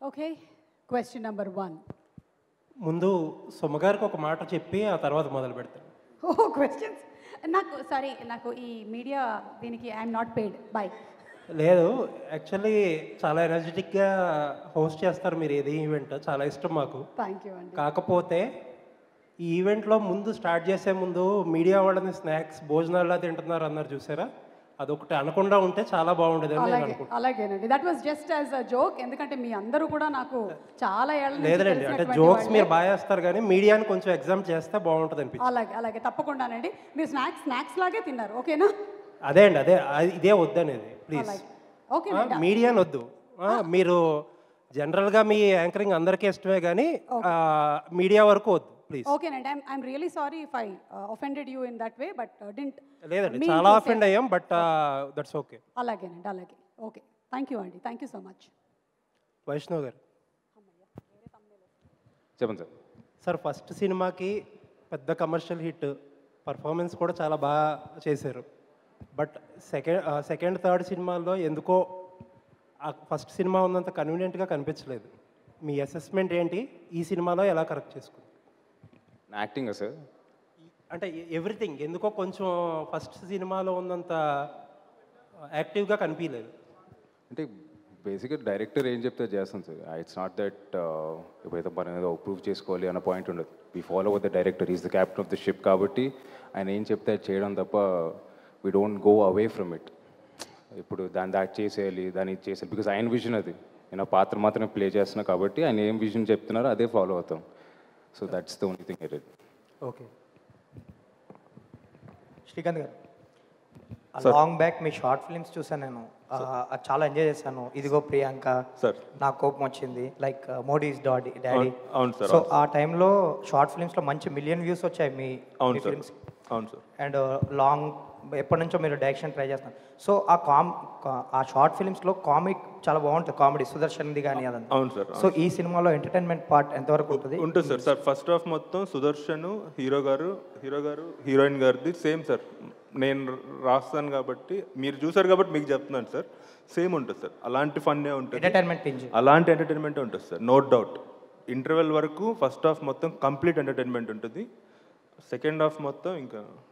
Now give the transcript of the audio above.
Okay, question number one. ముందు సుమగారికి ఒక మాట చెప్పి ఆ తర్వాత మొదలు పెడతాను Oh, questions? నాకు సారీ నాకు ఈ మీడియా దీనికి ఐఎమ్ నాట్ పెయిడ్ బై లేదు యాక్చువల్లీ చాలా ఎనర్జెటిక్గా హోస్ట్ చేస్తారు మీరు ఏది ఈవెంట్ చాలా ఇష్టం మాకు థ్యాంక్ యూ అండి కాకపోతే ఈ ఈవెంట్లో ముందు స్టార్ట్ చేసే ముందు మీడియా వాళ్ళని స్నాక్స్ భోజనాలు తింటున్నారు అన్నారు చూసారా అదొకటి అనకుండా ఉంటే చాలా బాగుండేది అని నేను అలాగే అనుకుంటున్నాను అలాగేనండి that was just as a joke ఎందుకంటే మీ అందరూ కూడా నాకు చాలా ఏళ్ళ నుంచి లేదులేండి అంటే తెలిసినటువంటి జోక్స్ వాళ్ళే. మీరు బాగా చేస్తారు కానీ మీడియాని కొంచెం ఎగ్జామ్ చేస్తే బాగుంటుంది అనిపించింది అలాగే అలాగే తప్పకుండానండి మీరు స్నాక్స్ స్నాక్స్ లాగే తిన్నారు ఓకేనా అదే అండి అదే అది- ఇదే వద్దనేది ప్లీజ్ అలాగే ఓకేనండి మీడియాని వద్దు ఆ, మీరు జనరల్గా మీ యాంకరింగ్ అందరికీ ఇష్టమే కానీ మీడియా వరకు వద్దు ప్లీజ్ ఓకేనండి I'm I'm really sorry if I offended you in that way but didn't లేదండి చాలా అఫెండ్ అయ్యాం బట్ దట్స్ ఓకే అలాగేనండి అలాగే ఓకే థ్యాంక్ యూ అండి thank you so much Vaishnav గారు చెప్పండి సార్ సార్ ఫస్ట్ సినిమాకి పెద్ద కమర్షియల్ హిట్ పర్ఫార్మెన్స్ కూడా చాలా బాగా చేశారు బట్ సెకండ్ సెకండ్ థర్డ్ సినిమాల్లో ఎందుకో ఆ ఫస్ట్ సినిమా ఉన్నంత కన్వీనియంట్గా కనిపించలేదు మీ అసెస్మెంట్ ఏంటి ఈ సినిమాలో ఎలా కరెక్ట్ చేసుకుంది నా యాక్టింగ్ సార్ అంటే ఎవ్రీథింగ్ ఎందుకో కొంచెం ఫస్ట్ సినిమాలో ఉన్నంత యాక్టివ్గా కనిపించలేదు అంటే బేసిక్గా డైరెక్టర్ ఏం చెప్తే చేస్తాం సార్ ఇట్స్ నాట్ దట్ ఎప్పుడైతే మనం ఏదో ప్రూవ్ చేసుకోవాలి అన్న పాయింట్ ఉండదు we follow with the director is the captain of the ship కాబట్టి ఆయన ఏం చెప్తే అది చేయడం తప్ప we don't go away from it ఇప్పుడు దాన్ని దాటి చేసేయాలి దాన్ని ఇది చేసేయాలి బికాజ్ ఆయన విజన్ అది నేను ఆ పాత్ర మాత్రమే ప్లే చేస్తున్నా కాబట్టి ఆయన ఏం విజన్ చెప్తున్నారో అదే ఫాలో అవుతాం so that's the only thing I did okay Srikanth గారు లాంగ్ బ్యాక్ మీ షార్ట్ ఫిల్మ్స్ చూసాను నేను ఆ, అది చాలా ఎంజాయ్ చేశాను ఇదిగో ప్రియాంక సార్ నాకు కోపం వచ్చింది లైక్ మోడీస్ డాడీ డాడీ అవును సార్ సో ఆ టైంలో షార్ట్ ఫిల్మ్స్ లో మంచి మిలియన్ వ్యూస్ వచ్చాయి మీ అవును సార్ ఫిల్మ్స్ అవును సార్ అండ్ లాంగ్ ఎప్పటి నుంచో మీరు డైరెక్షన్ ట్రై చేస్తున్నారు సో ఆ కామ్ ఆ షార్ట్ ఫిల్మ్స్ లో కామిక్ చాలా బాగుంటుంది కామెడీ సుదర్శన్ది కానీ అదంతా అవును సార్ సో ఈ సినిమాలో ఎంటర్టైన్మెంట్ పార్ట్ ఎంతవరకు ఉంటుంది ఉంటుంది సార్ సార్ ఫస్ట్ హాఫ్ మొత్తం సుదర్శన్ హీరో గారు హీరో గారు హీరోయిన్ గారిది సేమ్ సార్ నేను రాస్తాను కాబట్టి మీరు చూసారు కాబట్టి మీకు చెప్తున్నాను సార్ సేమ్ ఉంటుంది సార్ అలాంటి ఫన్నే ఉంటుంది ఎంటర్టైన్మెంట్ పింజ్ అలాంటి ఎంటర్టైన్మెంట్ ఉంటుంది సార్ నో డౌట్ ఇంటర్వెల్ వరకు ఫస్ట్ హాఫ్ మొత్తం కంప్లీట్ ఎంటర్టైన్మెంట్ ఉంటుంది సెకండ్ హాఫ్ మొత్తం ఇంకా